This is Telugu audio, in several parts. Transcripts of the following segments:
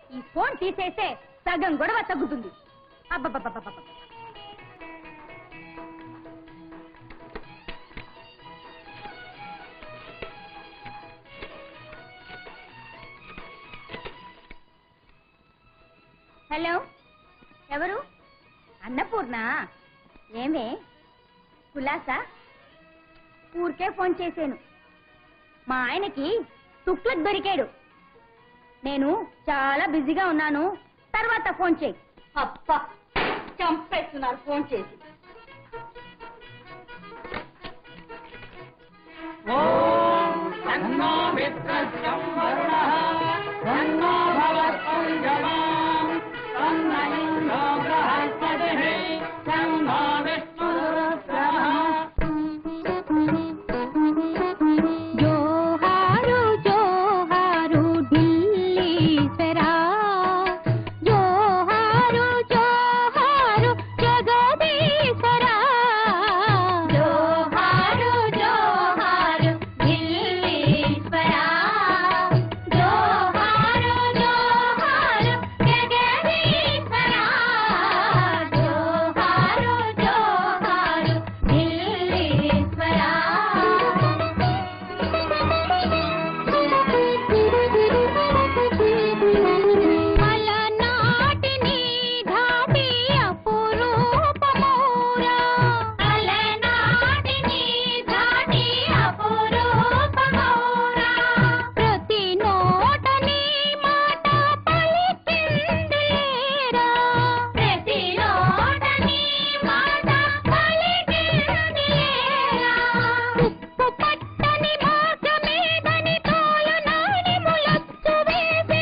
ఈ ఫోన్ తీసేస్తే సగం గొడవ తగ్గుతుంది అబ్బబ్బబ్బబ్బబ్బ హలో ఎవరు అన్నపూర్ణ ఏమే కులాసా ఊరికే ఫోన్ చేశాను మా ఆయనకి తుక్లక్ దొరికాడు నేను చాలా బిజీగా ఉన్నాను తర్వాత ఫోన్ చేయి అప్ప చంపేస్తున్నారు ఫోన్ చేసి జోహారు జోహారు ఢిల్లీశ్వరా జోహారు జోహారు జగదీశ్వరా జోహారు జోహారు ఢిల్లీశ్వరా జోహారు జోహారు జగదీశ్వరా జోహారు జోహారు ఢిల్లీశ్వరా అలనాటి నీ ధాటి అపురూపమౌరా అలనాటి నీ ధాటి అపురూపమౌరా ప్రతి నోట నీ మాట పలికిందిలేరా ప్రతి నోట నీ మాట పలికిందిలేరా ఉప్పు పట్టని భాగ మీదని తోలు నాని ములచ్చు వేసి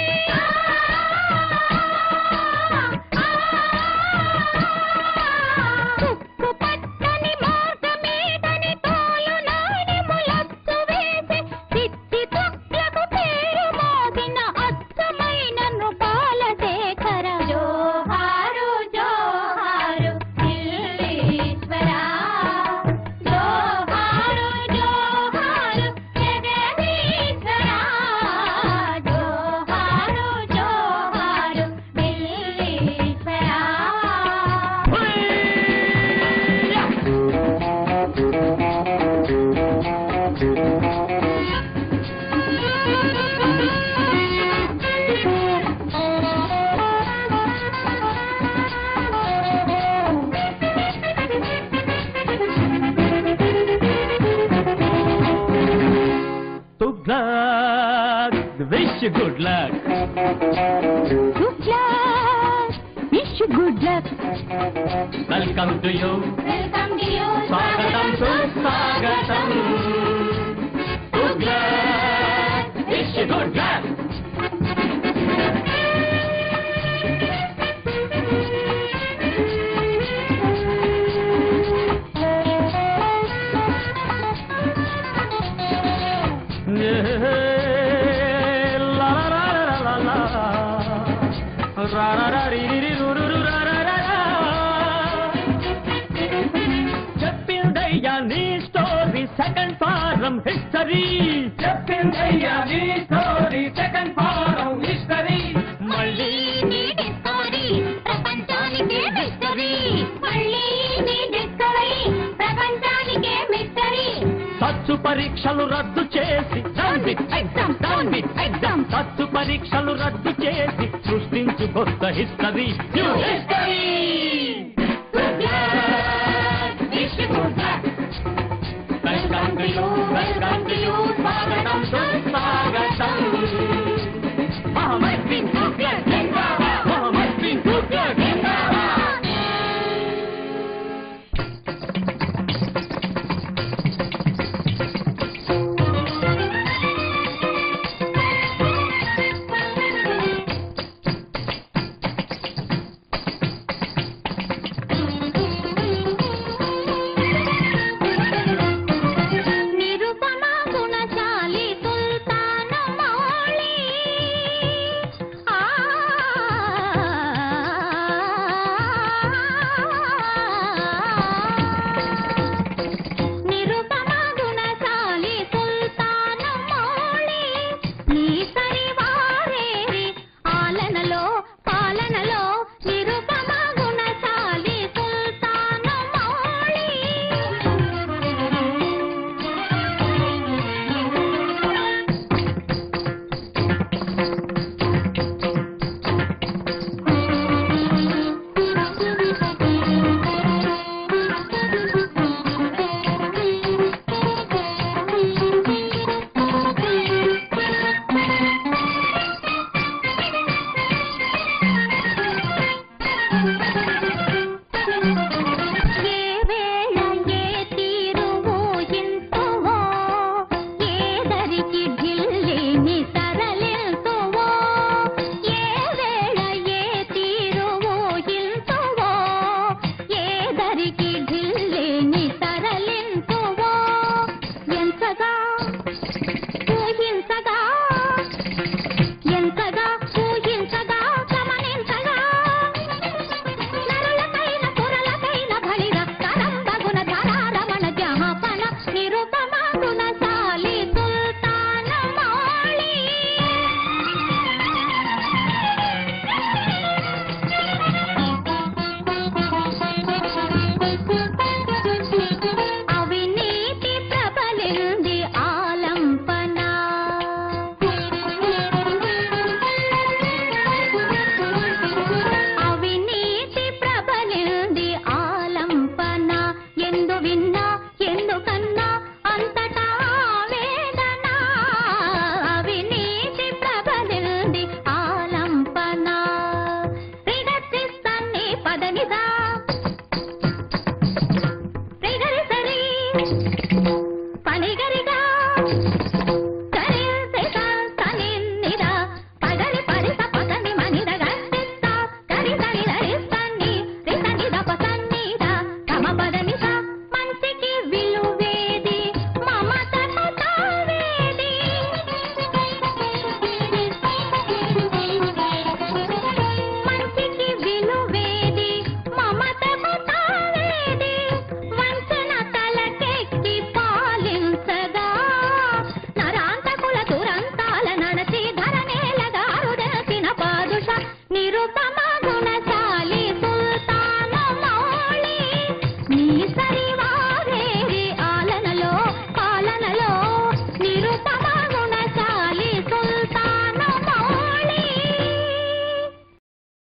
ఉప్పు పట్టని మార్గ మీదని తోలు నాని ములచ్చు వేసి సిద్ధి తుక్లకు పేరు మోగిన అచ్చమైన నృపాల శేఖర జోహారు జోహారు ఢిల్లీశ్వరా జోహారు జోహారు జగదీశ్వరా జోహారు జోహారు ఢిల్లీశ్వరా Tuglag, wish you good luck. Good luck. Wish you good luck. Welcome to you. Welcome to you. స్వాగతం సుస్వాగతం Tuglag, wish you good luck. La la la la la la. Ra ra ra ri ri ri ru ru ru ra ra ra ra. చెప్పిందయ్యా నీ స్టోరీ సెకండ్ ఫారం హిస్టరీ చెప్పిందయ్యా నీ స్టోరీ సెకండ్ ఫారం హిస్టరీ మళ్ళీ నీ డిస్కవరీ ప్రపంచానికే మిస్టరీ మళ్ళీ నీ డిస్కవరీ ప్రపంచానికే మిస్టరీ సచ్చు పరీక్షలు రద్దు చేసి down with exam down with exam సచ్చు పరీక్షలు రద్దు చేసి సృష్టించు కొత్త హిస్టరీ న్యూ హిస్టరీ